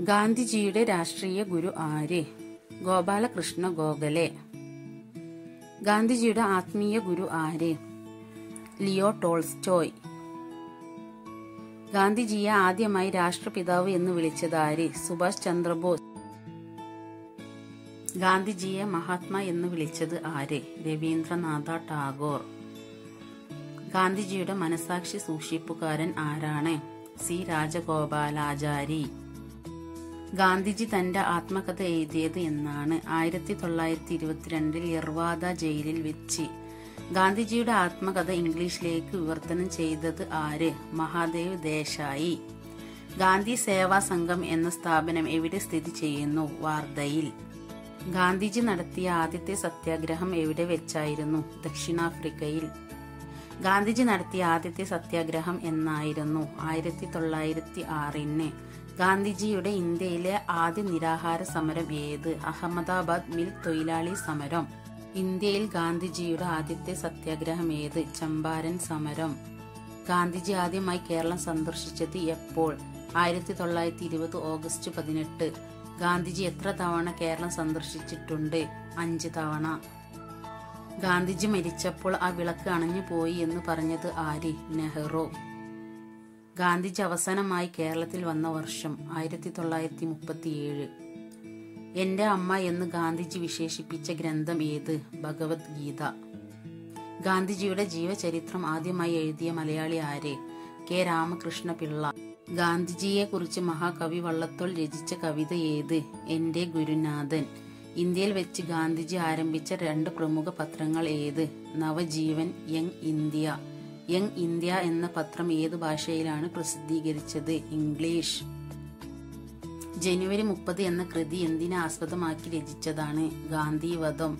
ഗാന്ധിജിയുടെ രാഷ്ട്രീയ ഗുരു ആര് ഗോപാലകൃഷ്ണ ഗോഖലെ ഗാന്ധിജിയുടെ ആത്മീയ ഗുരു ആര് ലിയോ ടോൾസ്റ്റോയ് ഗാന്ധിജിയെ ആദ്യമായി രാഷ്ട്രപിതാവ് എന്ന് വിളിച്ചത് ആര് സുഭാഷ് ചന്ദ്രബോസ് ഗാന്ധിജിയെ മഹാത്മാ എന്ന് വിളിച്ചത് ആര് രവീന്ദ്രനാഥ ടാഗോർ ഗാന്ധിജിയുടെ മനസാക്ഷി സൂക്ഷിപ്പുകാരൻ ആരാണ് സി രാജഗോപാലാചാരി ഗാന്ധിജി തന്റെ ആത്മകഥ എഴുതിയത് എന്നാണ് ആയിരത്തി തൊള്ളായിരത്തി ഇരുപത്തിരണ്ടിൽ യർവാദ ജയിലിൽ വെച്ച് ഗാന്ധിജിയുടെ ആത്മകഥ ഇംഗ്ലീഷിലേക്ക് വിവർത്തനം ചെയ്തത് ആര് മഹാദേവ് ദേശായി ഗാന്ധി സേവാ സംഘം എന്ന സ്ഥാപനം എവിടെ സ്ഥിതി ചെയ്യുന്നു വാർധയിൽ ഗാന്ധിജി നടത്തിയ ആദ്യത്തെ സത്യാഗ്രഹം എവിടെ വെച്ചായിരുന്നു ദക്ഷിണാഫ്രിക്കയിൽ ഗാന്ധിജി നടത്തിയ ആദ്യത്തെ സത്യാഗ്രഹം എന്നായിരുന്നു ആയിരത്തി തൊള്ളായിരത്തി ആറിന് ഗാന്ധിജിയുടെ ഇന്ത്യയിലെ ആദ്യ നിരാഹാര സമരം ഏത് അഹമ്മദാബാദ് മിൽ തൊഴിലാളി സമരം ഇന്ത്യയിൽ ഗാന്ധിജിയുടെ ആദ്യത്തെ സത്യാഗ്രഹം ഏത് ചമ്പാരൻ സമരം ഗാന്ധിജി ആദ്യമായി കേരളം സന്ദർശിച്ചത് എപ്പോൾ ആയിരത്തി തൊള്ളായിരത്തി ഇരുപത് ഓഗസ്റ്റ് പതിനെട്ട് ഗാന്ധിജി എത്ര തവണ കേരളം സന്ദർശിച്ചിട്ടുണ്ട് അഞ്ച് തവണ ഗാന്ധിജി മരിച്ചപ്പോൾ ആ വിളക്ക് അണഞ്ഞു പോയി എന്ന് പറഞ്ഞത് ആര് നെഹ്റു ഗാന്ധിജി അവസാനമായി കേരളത്തിൽ വന്ന വർഷം ആയിരത്തി തൊള്ളായിരത്തി മുപ്പത്തിയേഴ് എന്റെ അമ്മ എന്ന് ഗാന്ധിജി വിശേഷിപ്പിച്ച ഗ്രന്ഥം ഏത് ഭഗവത്ഗീത ഗാന്ധിജിയുടെ ജീവചരിത്രം ആദ്യമായി എഴുതിയ മലയാളി ആര് കെ രാമകൃഷ്ണ പിള്ള ഗാന്ധിജിയെ കുറിച്ച് മഹാകവി വള്ളത്തോൾ രചിച്ച കവിത ഏത് എന്റെ ഗുരുനാഥൻ ഇന്ത്യയിൽ വെച്ച് ഗാന്ധിജി ആരംഭിച്ച രണ്ട് പ്രമുഖ പത്രങ്ങൾ ഏത് Navajivan young India young India എന്ന പത്രം ഏത് ഭാഷയിലാണ് പ്രസിദ്ധീകരിച്ചത് ഇംഗ്ലീഷ് ജനുവരി മുപ്പത് എന്ന കൃതി എന്തിനെ ആസ്പദമാക്കി രചിച്ചതാണ് ഗാന്ധിവധം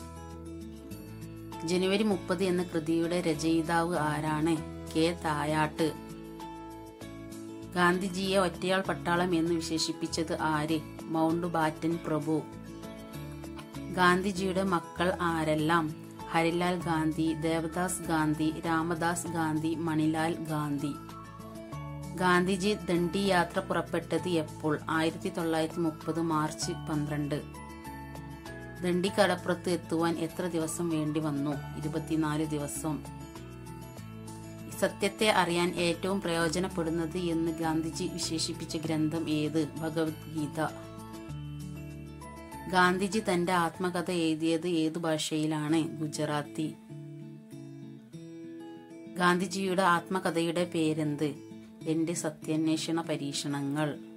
ജനുവരി മുപ്പത് എന്ന കൃതിയുടെ രചയിതാവ് ആരാണ് കെ തായാട്ട് ഗാന്ധിജിയെ ഒറ്റയാൾ പട്ടാളം എന്ന് വിശേഷിപ്പിച്ചത് ആര് മൗണ്ട് ബാറ്റൻ പ്രഭു ഗാന്ധിജിയുടെ മക്കൾ ആരെല്ലാം ഹരിലാൽ ഗാന്ധി ദേവദാസ് ഗാന്ധി രാമദാസ് ഗാന്ധി മണിലാൽ ഗാന്ധി ഗാന്ധിജി ദണ്ഡി യാത്ര പുറപ്പെട്ടത് എപ്പോൾ ആയിരത്തി തൊള്ളായിരത്തി മുപ്പത് മാർച്ച് പന്ത്രണ്ട് ദണ്ഡി കടപ്പുറത്ത് എത്തുവാൻ എത്ര ദിവസം വേണ്ടി വന്നു ഇരുപത്തിനാല് ദിവസം സത്യത്തെ അറിയാൻ ഏറ്റവും പ്രയോജനപ്പെടുന്നത് എന്ന് ഗാന്ധിജി വിശേഷിപ്പിച്ച ഗ്രന്ഥം ഏത് ഭഗവത്ഗീത ഗാന്ധിജി തന്റെ ആത്മകഥ എഴുതിയത് ഏതു ഭാഷയിലാണ് ഗുജറാത്തി ഗാന്ധിജിയുടെ ആത്മകഥയുടെ പേരെന്ത് എന്റെ സത്യാന്വേഷണ പരീക്ഷണങ്ങൾ